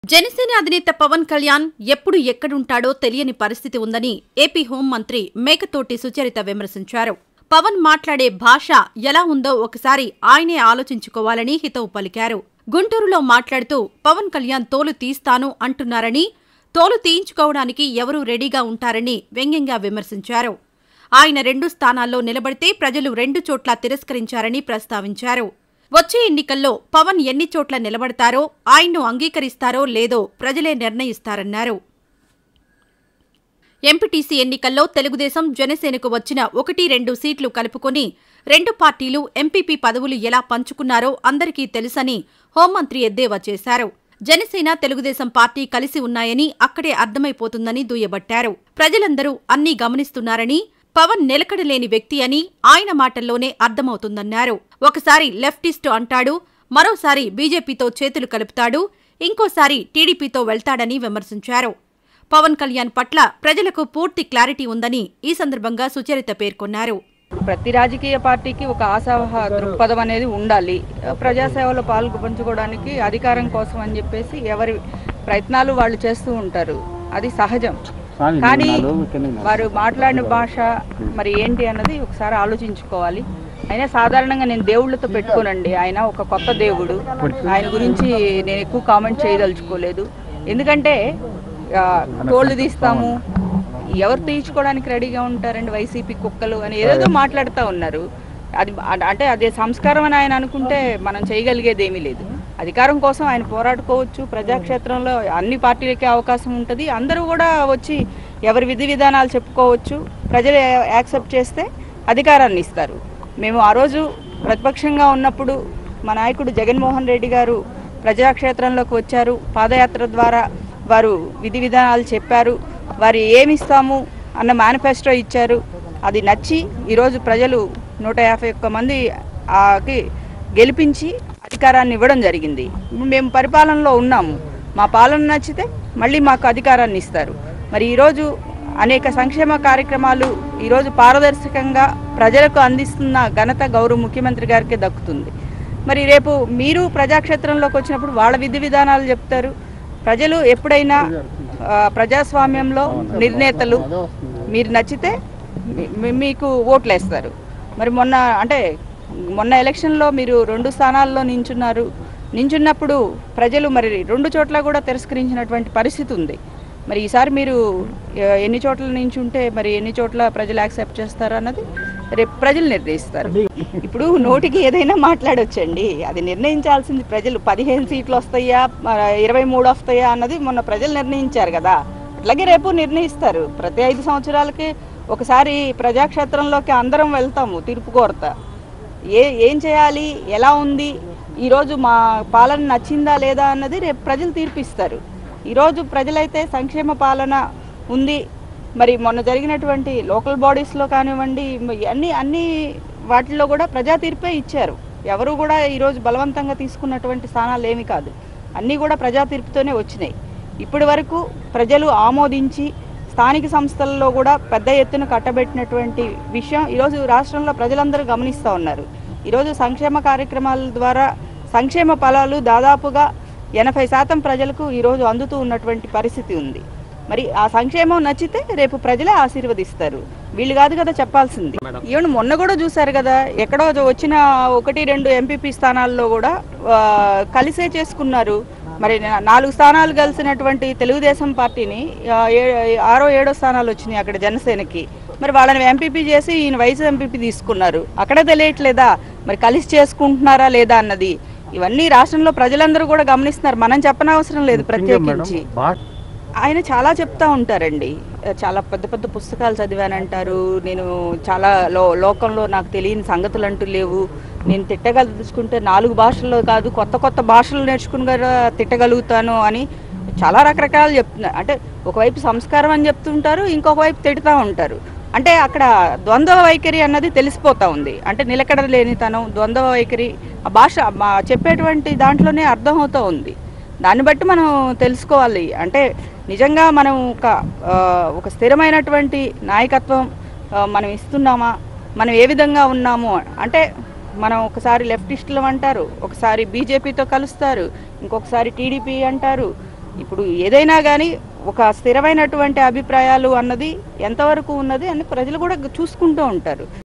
జనసేన అధినేత పవన్ కళ్యాణ్ ఎప్పుడు ఎక్కడుంటాడో తెలియని పరిస్థితి ఉందని ఏపీ హోంమంత్రి మేకతోటి సుచరిత విమర్శించారు పవన్ మాట్లాడే భాష ఎలా ఉందో ఒకసారి ఆయనే ఆలోచించుకోవాలని హితవు పలికారు గుంటూరులో మాట్లాడుతూ పవన్ కళ్యాణ్ తోలు తీస్తాను అంటున్నారని తోలు తీయించుకోవడానికి ఎవరూ రెడీగా ఉంటారని వ్యంగ్యంగా విమర్శించారు ఆయన రెండు స్థానాల్లో నిలబడితే ప్రజలు రెండు చోట్ల తిరస్కరించారని ప్రస్తావించారు వచ్చే ఎన్నికల్లో పవన్ ఎన్ని చోట్ల నిలబడతారో ఆయన్ను అంగీకరిస్తారో లేదో ప్రజలే నిర్ణయిస్తారన్నారు ఎంపీటీసీ ఎన్నికల్లో తెలుగుదేశం జనసేనకు వచ్చిన ఒకటి రెండు సీట్లు కలుపుకొని రెండు పార్టీలు ఎంపీపీ పదవులు ఎలా పంచుకున్నారో అందరికీ తెలుసని హోంమంత్రి ఎద్దేవా చేశారు జనసేన తెలుగుదేశం పార్టీ కలిసి ఉన్నాయని అక్కడే అర్థమైపోతుందని దుయ్యబట్టారు ప్రజలందరూ అన్నీ గమనిస్తున్నారని పవన్ నిలకడలేని వ్యక్తి అని ఆయన మాటల్లోనే అర్థమవుతుందన్నారు ఒకసారి లెఫ్టిస్టు అంటాడు మరోసారి బీజేపీతో చేతులు కలుపుతాడు ఇంకోసారి టీడీపీతో వెళ్తాడని విమర్శించారు పవన్ కళ్యాణ్ పట్ల ప్రజలకు పూర్తి క్లారిటీ ఉందని ఈ సందర్భంగా సుచరిత పేర్కొన్నారు ప్రతి రాజకీయ పార్టీకి ఒక ఆశావహ దృక్పథం అనేది ఉండాలి ప్రజాసేవలో పాల్గొ పంచుకోవడానికి అధికారం కోసం అని చెప్పేసి ఎవరి ప్రయత్నాలు వాళ్ళు చేస్తూ ఉంటారు అది సహజం కానీ వారు మాట్లాడిన భాష మరి ఏంటి అన్నది ఒకసారి ఆలోచించుకోవాలి అయినా సాధారణంగా నేను దేవుళ్ళతో పెట్టుకోనండి ఆయన ఒక కొత్త దేవుడు ఆయన గురించి నేను ఎక్కువ కామెంట్ చేయదలుచుకోలేదు ఎందుకంటే ఆ, తోళ్ళు తీస్తాము ఎవరు తీయించుకోవడానికి రెడీగా ఉంటారండి వైసీపీ కుక్కలు అని ఏదేదో మాట్లాడుతూ ఉన్నారు అది అ- అంటే అదే సంస్కారం అని ఆయన అనుకుంటే మనం చేయగలిగేది ఏమీ లేదు అధికారం కోసం ఆయన పోరాడుకోవచ్చు ప్రజాక్షేత్రంలో అన్ని పార్టీలకే అవకాశం ఉంటుంది అందరూ కూడా వచ్చి ఎవరి విధి విధానాలు చెప్పుకోవచ్చు ప్రజలు యాక్సెప్ట్ చేస్తే అధికారాన్ని ఇస్తారు మేము ఆ రోజు ప్రతిపక్షంగా ఉన్నప్పుడు మా నాయకుడు జగన్మోహన్ రెడ్డి గారు ప్రజాక్షేత్రంలోకి వచ్చారు పాదయాత్ర ద్వారా వారు విధి విధానాలు చెప్పారు వారు ఏమిస్తాము అన్న మేనిఫెస్టో ఇచ్చారు అది నచ్చి ఈరోజు ప్రజలు నూట యాభై ఒక్క మంది ఆకి గెలిపించి అధికారాన్ని ఇవ్వడం జరిగింది ఇప్పుడు మేము పరిపాలనలో ఉన్నాము మా పాలన నచ్చితే మళ్ళీ మాకు అధికారాన్ని ఇస్తారు మరి ఈరోజు అనేక సంక్షేమ కార్యక్రమాలు ఈరోజు పారదర్శకంగా ప్రజలకు అందిస్తున్న ఘనత గౌరవ ముఖ్యమంత్రి గారికి దక్కుతుంది మరి రేపు మీరు ప్రజాక్షేత్రంలోకి వచ్చినప్పుడు వాళ్ళ విధి విధానాలు చెప్తారు ప్రజలు ఎప్పుడైనా ఆ, ప్రజాస్వామ్యంలో నిర్ణేతలు మీరు నచ్చితే మీ- మీ- మీకు ఓట్లు వేస్తారు మరి మొన్న అంటే మొన్న ఎలక్షన్లో మీరు రెండు స్థానాల్లో నించున్నారు నించున్నప్పుడు ప్రజలు మరి రెండు చోట్ల కూడా తిరస్కరించినటువంటి పరిస్థితి ఉంది మరి ఈసారి మీరు ఆ, ఎన్ని చోట్ల నించుంటే మరి ఎన్ని చోట్ల ప్రజలు యాక్సెప్ట్ చేస్తారు అన్నది రేపు ప్రజలు నిర్ణయిస్తారు ఇప్పుడు నోటికి ఏదైనా మాట్లాడొచ్చండి అది నిర్ణయించాల్సింది ప్రజలు పదిహేను సీట్లు వస్తాయా మ- ఇరవై మూడు వస్తాయా అన్నది మొన్న ప్రజలు నిర్ణయించారు కదా అట్లాగే రేపు నిర్ణయిస్తారు ప్రతి ఐదు సంవత్సరాలకి ఒకసారి ప్రజాక్షేత్రంలోకి అందరం వెళ్తాము తీర్పు కోరత ఏ ఏం చేయాలి ఎలా ఉంది ఈరోజు మా పాలన నచ్చిందా లేదా అన్నది రేపు ప్రజలు తీర్పిస్తారు ఈరోజు ప్రజలైతే సంక్షేమ పాలన ఉంది మరి మొన్న జరిగినటువంటి లోకల్ బాడీస్లో కానివ్వండి మ- అన్ని అన్ని వాటిల్లో కూడా ప్రజా తీర్పే ఇచ్చారు ఎవరు కూడా ఈరోజు బలవంతంగా తీసుకున్నటువంటి స్థానాలు ఏమి కాదు అన్నీ కూడా ప్రజా తీర్పుతోనే వచ్చినాయి ఇప్పటి వరకు ప్రజలు ఆమోదించి స్థానిక సంస్థల్లో కూడా పెద్ద ఎత్తున కట్టబెట్టినటువంటి విషయం ఈరోజు రాష్ట్రంలో ప్రజలందరూ గమనిస్తూ ఉన్నారు ఈరోజు సంక్షేమ కార్యక్రమాల ద్వారా సంక్షేమ ఫలాలు దాదాపుగా ఎనభై శాతం ప్రజలకు ఈరోజు అందుతూ ఉన్నటువంటి పరిస్థితి ఉంది మరి ఆ సంక్షేమం నచ్చితే రేపు ప్రజలే ఆశీర్వదిస్తారు వీళ్ళు కాదు కదా చెప్పాల్సింది ఈవెన్ మొన్న కూడా చూశారు కదా ఎక్కడో వచ్చిన ఒకటి రెండు ఎంపీపీ స్థానాల్లో కూడా ఆ, కలిసే చేసుకున్నారు మరి నా- నాలుగు స్థానాలు కలిసినటువంటి తెలుగుదేశం పార్టీని ఆ, ఏ- ఆరో ఏడో స్థానాలు వచ్చినాయి అక్కడ జనసేనకి మరి వాళ్ళని ఎంపీపీ చేసి ఈయన వయసు ఎంపీపీ తీసుకున్నారు అక్కడే తెలియట్లేదా మరి కలిసి చేసుకుంటున్నారా లేదా అన్నది ఇవన్నీ రాష్ట్రంలో ప్రజలందరూ కూడా గమనిస్తున్నారు మనం చెప్పనవసరం లేదు ప్రత్యేకించి ఆయన చాలా చెప్తా ఉంటారండి చాలా పెద్ద పెద్ద పుస్తకాలు చదివానంటారు నేను చాలా లో లోకంలో నాకు తెలియని సంగతులు అంటూ లేవు నేను తిట్టగలుచుకుంటే నాలుగు భాషల్లో కాదు కొత్త కొత్త భాషలు నేర్చుకుని కూడా తిట్టగలుగుతాను అని చాలా రకరకాలు చెప్తున్నారు అంటే ఒకవైపు సంస్కారం అని చెప్తుంటారు ఇంకొక వైపు తిడుతూ ఉంటారు అంటే అక్కడ ద్వంద్వ వైఖరి అన్నది తెలిసిపోతా ఉంది అంటే నిలకడ లేనితనం ద్వంద్వ వైఖరి ఆ భాష మా చెప్పేటువంటి దాంట్లోనే అర్థమవుతూ ఉంది దాన్ని బట్టి మనం తెలుసుకోవాలి అంటే నిజంగా మనం ఒక ఆ, ఒక స్థిరమైనటువంటి నాయకత్వం ఆ, మనం ఇస్తున్నామా మనం ఏ విధంగా ఉన్నాము అంటే మనం ఒకసారి లెఫ్టిస్టులు అంటారు ఒకసారి బీజేపీతో కలుస్తారు ఇంకొకసారి టీడీపీ అంటారు ఇప్పుడు ఏదైనా కానీ ఒక స్థిరమైనటువంటి అభిప్రాయాలు అన్నది ఎంతవరకు ఉన్నది అని ప్రజలు కూడా చూసుకుంటూ ఉంటారు